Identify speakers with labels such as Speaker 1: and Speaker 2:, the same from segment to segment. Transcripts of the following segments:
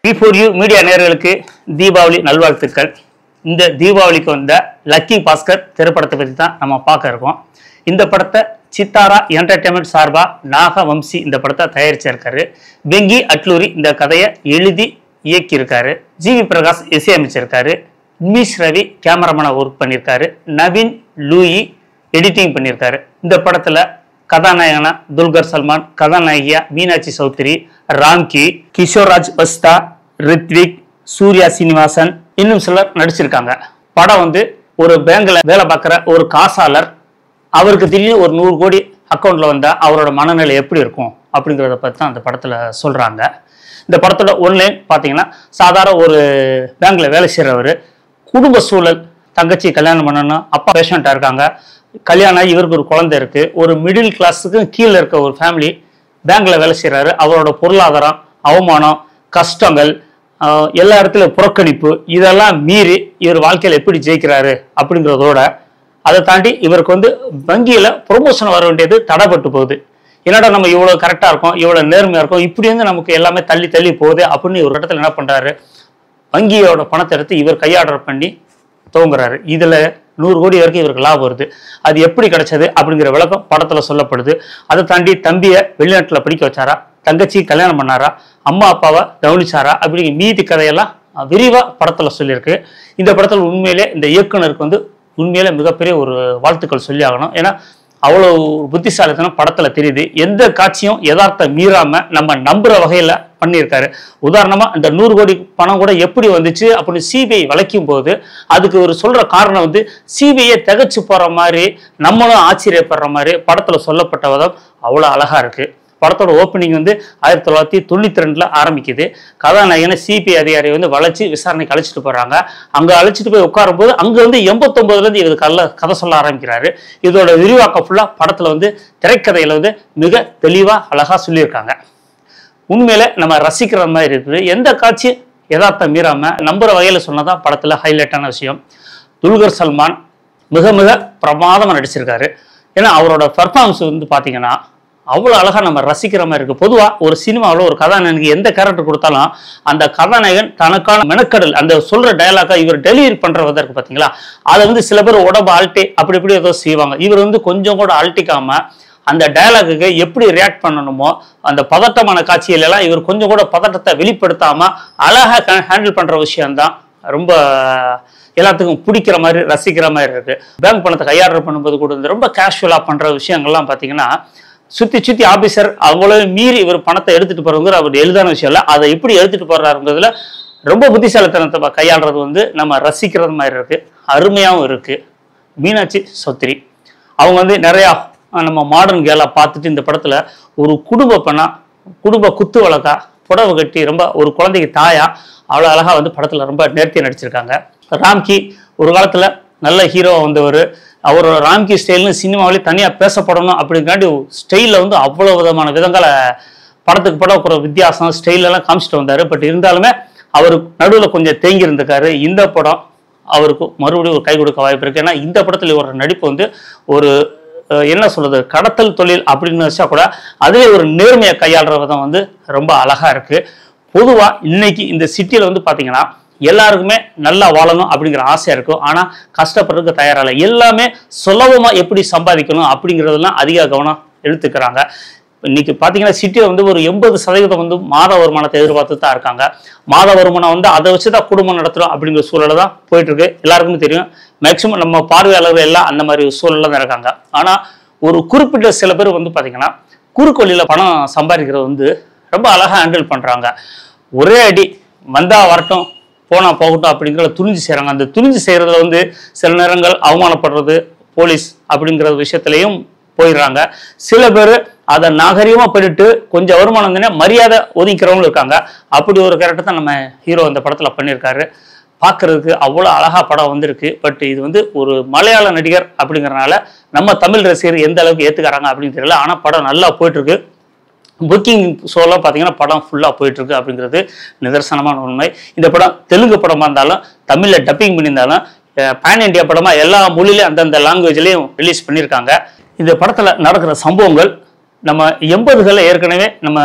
Speaker 1: before you media நேயர்களுக்கு தீபாவளி நல்வாழ்த்துக்கள் இந்த தீபாவளிக்கு வந்த லக்கி பாஸ்கர் திரைப்படத்தை பற்றி தான் நம்ம பார்க்க இருக்கோம் இந்த படத்தை சித்தாரா என்டர்டைன்மெண்ட் சார்பாக நாக வம்சி இந்த படத்தை தயாரிச்சிருக்காரு வெங்கி அட்லூரி இந்த கதையை எழுதி இயக்கியிருக்காரு ஜிவி பிரகாஷ் இசையமைச்சிருக்காரு நிமிஷ் ரவி கேமராமேனாக ஒர்க் பண்ணியிருக்காரு நவீன் லூயி எடிட்டிங் பண்ணியிருக்காரு இந்த படத்தில் கதாநாயகனா துல்கர் சல்மான் கதாநாயகியா மீனாட்சி சௌத்ரி ராம்கி கிஷோராஜ் பஸ்தா ரித்விக் சூர்யா சீனிவாசன் இன்னும் சிலர் நடிச்சிருக்காங்க படம் வந்து ஒரு பேங்க்ல வேலை பார்க்குற ஒரு காசாளர் அவருக்கு திடீர்னு ஒரு நூறு கோடி அக்கௌண்ட்ல வந்தா அவரோட மனநிலை எப்படி இருக்கும் அப்படிங்கிறத பற்றி தான் அந்த படத்தில் சொல்றாங்க இந்த படத்தோட ஒன்லைன் பார்த்தீங்கன்னா சாதாரண ஒரு பேங்க்ல வேலை செய்கிறவர் குடும்ப சூழல் தங்கச்சி கல்யாணம் பண்ணணும் அப்பா பேஷண்ட்டாக இருக்காங்க கல்யாணம் ஆகி இவருக்கு ஒரு குழந்தை இருக்கு ஒரு மிடில் கிளாஸுக்கு கீழே இருக்க ஒரு ஃபேமிலி பேங்க்ல வேலை செய்கிறாரு அவரோட பொருளாதாரம் அவமானம் கஷ்டங்கள் ஆஹ் எல்லா இடத்துலையும் புறக்கணிப்பு இதெல்லாம் மீறி இவர் வாழ்க்கையில் எப்படி ஜெயிக்கிறாரு அப்படிங்கிறதோட அதை தாண்டி இவருக்கு வந்து வங்கியில் ப்ரொமோஷன் வர வேண்டியது தடைப்பட்டு போகுது என்னடா நம்ம இவ்வளோ கரெக்டாக இருக்கோம் இவ்வளோ நேர்மையாக இருக்கோம் இப்படி வந்து நமக்கு எல்லாமே தள்ளி தள்ளி போகுது அப்படின்னு ஒரு இடத்துல என்ன பண்ணுறாரு வங்கியோட பணத்தை எடுத்து இவர் கையாடர் பண்ணி துவங்குறாரு இதில் நூறு கோடி வரைக்கும் இவருக்கு லாபம் வருது அது எப்படி கிடைச்சது அப்படிங்கிற விளக்கம் படத்தில் சொல்லப்படுது அதை தாண்டி தம்பியை வெளிநாட்டில் படிக்க வச்சாரா தங்கச்சி கல்யாணம் பண்ணாரா அம்மா அப்பாவை கவனிச்சாரா அப்படிங்கிற மீதி கதையெல்லாம் விரிவாக படத்தில் சொல்லியிருக்கு இந்த படத்தில் உண்மையிலே இந்த இயக்குனருக்கு வந்து உண்மையிலே மிகப்பெரிய ஒரு வாழ்த்துக்கள் சொல்லி ஆகணும் ஏன்னா அவ்வளோ புத்திசாலித்தனம் படத்துல தெரியுது எந்த காட்சியும் யதார்த்தம் மீறாம நம்ம நம்புற வகையில பண்ணியிருக்காரு உதாரணமா இந்த நூறு கோடி பணம் கூட எப்படி வந்துச்சு அப்படின்னு சிபிஐ வளைக்கும் போது அதுக்கு ஒரு சொல்ற காரணம் வந்து சிபிஐ திகச்சு போற மாதிரி நம்மளும் ஆச்சரியப்படுற மாதிரி படத்துல சொல்லப்பட்ட விதம் அவ்வளோ அழகா இருக்கு படத்தோட ஓப்பனிங் வந்து ஆயிரத்தி தொள்ளாயிரத்தி தொண்ணூத்தி ரெண்டுல ஆரம்பிக்குது கதாநாயகனை சிபிஐ அதிகாரியை வந்து வளைச்சு விசாரணைக்கு அழைச்சிட்டு போறாங்க அங்க அழைச்சிட்டு போய் உட்காரும் போது அங்க வந்து எண்பத்தொன்பதுல இருந்து இவர் கல்ல கதை சொல்ல ஆரம்பிக்கிறாரு இதோட விரிவாக்கம் ஃபுல்லா படத்துல வந்து திரைக்கதையில வந்து மிக தெளிவா அழகா சொல்லியிருக்காங்க உண்மையில நம்ம ரசிக்கிற மாதிரி இருக்குது எந்த காட்சி யதார்த்தம் மீறாம நம்புற வகையில சொன்னதான் படத்துல ஹைலைட்டான விஷயம் துல்கர் சல்மான் மிக மிக பிரமாதமா நடிச்சிருக்காரு ஏன்னா அவரோட பெர்ஃபார்மன்ஸ் வந்து பாத்தீங்கன்னா அவ்வளோ அழகா நம்ம ரசிக்கிற மாதிரி இருக்கு பொதுவா ஒரு சினிமாவில் ஒரு கதாநாயகனுக்கு எந்த கேரக்டர் கொடுத்தாலும் அந்த கதாநாயகன் தனக்கான மெனக்கடல் அந்த சொல்ற டயலாக்கா இவர் டெலிவரி பண்ற விதம் இருக்கு பாத்தீங்களா அதை வந்து சில பேர் உடம்பு அல்ட்டி அப்படி இப்படி ஏதோ செய்வாங்க இவர் வந்து கொஞ்சம் கூட அல்ட்டிக்காம அந்த டயலாகுக்கு எப்படி ரியாக்ட் பண்ணணுமோ அந்த பதட்டமான காட்சியில எல்லாம் இவர் கொஞ்சம் கூட பதட்டத்தை வெளிப்படுத்தாம அழகா ஹேண்டில் பண்ற விஷயம்தான் ரொம்ப எல்லாத்துக்கும் பிடிக்கிற மாதிரி ரசிக்கிற மாதிரி இருக்கு பேங்க் பணத்தை கையாடல் பண்ணும்போது கூட வந்து ரொம்ப கேஷுவலா பண்ற விஷயங்கள்லாம் பாத்தீங்கன்னா சுத்தி சுத்தி ஆபீசர் அவ்வளவு மீறி இவர் பணத்தை எடுத்துட்டு போறவங்க அவர் எளிதான விஷயம் இல்லை அதை எப்படி எடுத்துட்டு போறாருங்கிறதுல ரொம்ப புத்திசாலித்தனத்தை ப- கையாளுறது வந்து நம்ம ரசிக்கிறது மாதிரி இருக்கு அருமையாகவும் இருக்கு மீனாட்சி சொத்திரி அவங்க வந்து நிறையா அஹ், நம்ம மாடர்ன் கேலா பார்த்துட்டு இந்த படத்துல ஒரு குடும்ப பெண்ணா குடும்ப குத்து வழக்கா புடவை கட்டி ரொம்ப ஒரு குழந்தைக்கு தாயா அவ்வளோ அழகா வந்து படத்துல ரொம்ப நேர்த்தியா நடிச்சிருக்காங்க ராம்கி ஒரு காலத்துல நல்ல ஹீரோ வந்தவர் அவரோட ராம்கி ஸ்டைல்னு சினிமாவிலே தனியா பேசப்படணும் அப்படிங்காண்டி ஸ்டைலில் வந்து அவ்வளோ விதமான விதங்களை படத்துக்கு படம் ஒரு வித்தியாசம் ஸ்டைல் எல்லாம் காமிச்சிட்டு வந்தாரு பட் இருந்தாலுமே அவர் நடுவில் கொஞ்சம் தேங்கி இருந்திருக்காரு இந்த படம் அவருக்கு மறுபடியும் ஒரு கை கொடுக்க வாய்ப்பு இருக்கு ஏன்னா இந்த படத்துல ஒரு நடிப்பு வந்து ஒரு அஹ், என்ன சொல்றது கடத்தல் தொழில் அப்படின்னு வச்சா கூட அதுவே ஒரு நேர்மையை கையாளுற விதம் வந்து ரொம்ப அழகா இருக்கு பொதுவா இன்னைக்கு இந்த சிட்டியில வந்து பாத்தீங்கன்னா எல்லாருக்குமே நல்லா வாழணும் அப்படிங்கிற ஆசை இருக்கும் ஆனா கஷ்டப்படுறதுக்கு தயாரா இல்லை எல்லாமே சுலபமா எப்படி சம்பாதிக்கணும் அப்படிங்கிறதெல்லாம் அதிக கவனம் எடுத்துக்கிறாங்க இன்னைக்கு பார்த்தீங்கன்னா சிட்டியில் வந்து ஒரு எண்பது சதவீதம் வந்து மாத வருமானத்தை எதிர்பார்த்து தான் இருக்காங்க மாத வருமானம் வந்து அதை வச்சு தான் குடும்பம் நடத்துகிறோம் அப்படிங்கிற சூழலை தான் போயிட்டு இருக்கு எல்லாருக்குமே தெரியும் மேக்சிமம் நம்ம பார்வையாளர்கள் எல்லாம் அந்த மாதிரி சூழல்ல தான் இருக்காங்க ஆனால் ஒரு குறிப்பிட்ட சில பேர் வந்து பார்த்தீங்கன்னா குறுக்கு வழியில பணம் சம்பாதிக்கிறது வந்து ரொம்ப அழகாக ஹேண்டில் பண்ணுறாங்க ஒரே அடி வந்தா வரட்டும் போனா போகட்டும் அப்படிங்கிற துணிஞ்சு செய்கிறாங்க அந்த துணிஞ்சு செய்கிறதுல வந்து சில நேரங்கள் அவமானப்படுறது போலீஸ் அப்படிங்கிற விஷயத்துலையும் போயிடுறாங்க சில பேர் அதை நாகரிகமாக பண்ணிட்டு கொஞ்சம் வருமானம் வந்தோடனே மரியாதை ஒதுக்கிறவங்களும் இருக்காங்க அப்படி ஒரு கேரக்டர் தான் நம்ம ஹீரோ இந்த படத்தில் பண்ணியிருக்காரு பார்க்கறதுக்கு அவ்வளோ அழகா படம் வந்திருக்கு பட் இது வந்து ஒரு மலையாள நடிகர் அப்படிங்கறனால நம்ம தமிழ் ரசிகர் எந்த அளவுக்கு ஏற்றுக்கிறாங்க அப்படின்னு தெரியல ஆனால் படம் நல்லா போயிட்டு இருக்கு புக்கிங் ஷோலாம் பார்த்தீங்கன்னா படம் ஃபுல்லாக போயிட்டு இருக்கு அப்படிங்கிறது நிதர்சனமான உண்மை இந்த படம் தெலுங்கு படமாக இருந்தாலும் தமிழில் டப்பிங் பண்ணியிருந்தாலும் பேன் இந்தியா படமாக எல்லா மொழியிலையும் அந்தந்த லாங்குவேஜ்லேயும் ரிலீஸ் பண்ணியிருக்காங்க இந்த படத்தில் நடக்கிற சம்பவங்கள் நம்ம எண்பதுகளில் ஏற்கனவே நம்ம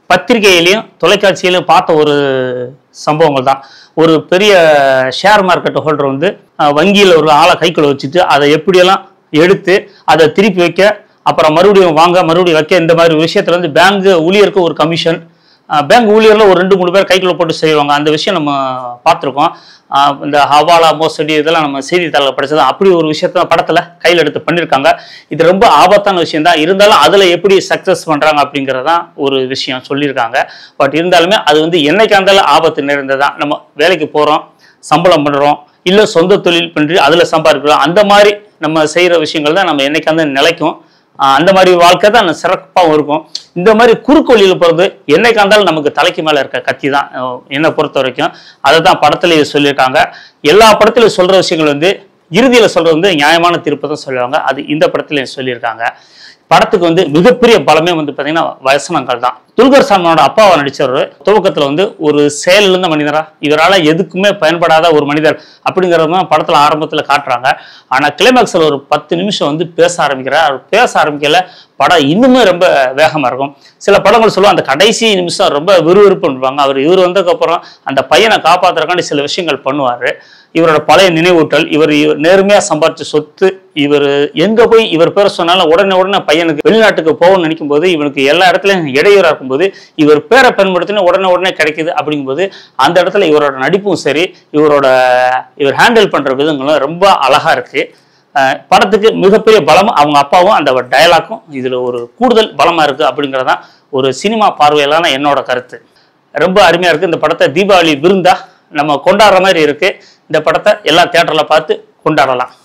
Speaker 1: பத்திரிகையிலையும் தொலைக்காட்சியிலையும் பார்த்த ஒரு சம்பவங்கள் தான் ஒரு பெரிய ஷேர் மார்க்கெட் ஹோல்டர் வந்து அஹ், வங்கியில் ஒரு ஆளை கைக்குள்ள வச்சுட்டு அதை எப்படியெல்லாம் எடுத்து அதை திருப்பி வைக்க அப்புறம் மறுபடியும் வாங்க மறுபடியும் வைக்க இந்த மாதிரி விஷயத்துல வந்து பேங்க் ஊழியருக்கு ஒரு கமிஷன் பேங்க் ஊழியர்ல ஒரு ரெண்டு மூணு பேர் கைக்குள்ள போட்டு செய்வாங்க அந்த விஷயம் நம்ம பார்த்துருக்கோம் ஆஹ் இந்த ஹவாலா மோசடி இதெல்லாம் நம்ம செய்தித்தாளில் படிச்சது அப்படி ஒரு விஷயத்த படத்துல கையில் எடுத்து பண்ணியிருக்காங்க இது ரொம்ப ஆபத்தான விஷயம் தான் இருந்தாலும் அதுல எப்படி சக்சஸ் பண்றாங்க அப்படிங்கறதான் ஒரு விஷயம் சொல்லியிருக்காங்க பட் இருந்தாலுமே அது வந்து என்னைக்கு இருந்தாலும் ஆபத்து நிறைந்ததான் நம்ம வேலைக்கு போறோம் சம்பளம் பண்றோம் இல்ல சொந்த தொழில் பண்ணி அதுல சம்பாதிக்கிறோம் அந்த மாதிரி நம்ம செய்யற விஷயங்கள் தான் நம்ம என்னைக்கு வந்து நிலைக்கும் ஆஹ் அந்த மாதிரி வாழ்க்கை தான் சிறப்பாகவும் இருக்கும் இந்த மாதிரி குறுக்கு வழியில் போகிறது என்னைக்கா இருந்தாலும் நமக்கு தலைக்கு மேலே இருக்க கத்தி தான் அஹ் என்னை பொறுத்த வரைக்கும் அதை தான் படத்துலேயே சொல்லியிருக்காங்க எல்லா படத்துலையும் சொல்கிற விஷயங்கள் வந்து இறுதியில் சொல்கிறது வந்து நியாயமான தீர்ப்பு தான் சொல்லுவாங்க அது இந்த படத்துலையும் சொல்லியிருக்காங்க படத்துக்கு வந்து மிகப்பெரிய பலமே வந்து பார்த்தீங்கன்னா வசனங்கள் தான் துல்கர் சல்மானோட அப்பாவை நடிச்சவர் துவக்கத்தில் வந்து ஒரு செயலிழந்த மனிதரா இவரால் எதுக்குமே பயன்படாத ஒரு மனிதர் அப்படிங்கிறது தான் படத்தில் ஆரம்பத்தில் காட்டுறாங்க ஆனால் கிளைமேக்ஸில் ஒரு பத்து நிமிஷம் வந்து பேச ஆரம்பிக்கிறார் அவர் பேச ஆரம்பிக்கல படம் இன்னுமே ரொம்ப வேகமாக இருக்கும் சில படங்கள் சொல்லுவோம் அந்த கடைசி நிமிஷம் ரொம்ப விறுவிறுப்பு பண்ணுவாங்க அவர் இவர் வந்ததுக்கப்புறம் அந்த பையனை காப்பாற்றுறக்காண்டி சில விஷயங்கள் பண்ணுவார் இவரோட பழைய நினைவூட்டல் இவர் இவர் நேர்மையாக சம்பாரிச்ச சொத்து இவர் எங்கே போய் இவர் பேரை சொன்னாலும் உடனே உடனே பையனுக்கு வெளிநாட்டுக்கு போகணும்னு நினைக்கும் போது இவனுக்கு எல்லா இடத்துலையும் இடையூறாக இருக்கும்போது இவர் பேரை பயன்படுத்தினா உடனே உடனே கிடைக்குது அப்படிங்கும்போது அந்த இடத்துல இவரோட நடிப்பும் சரி இவரோட இவர் ஹேண்டில் பண்ணுற விதங்களும் ரொம்ப அழகாக இருக்குது அஹ் படத்துக்கு மிகப்பெரிய பலம் அவங்க அப்பாவும் அந்த டயலாக்கும் இதில் ஒரு கூடுதல் பலமாக இருக்குது அப்படிங்கிறதான் ஒரு சினிமா பார்வையிலான என்னோட கருத்து ரொம்ப அருமையாக இருக்குது இந்த படத்தை தீபாவளி விருந்தா நம்ம கொண்டாடுற மாதிரி இருக்குது இந்த படத்தை எல்லா தேட்டரில் பார்த்து கொண்டாடலாம்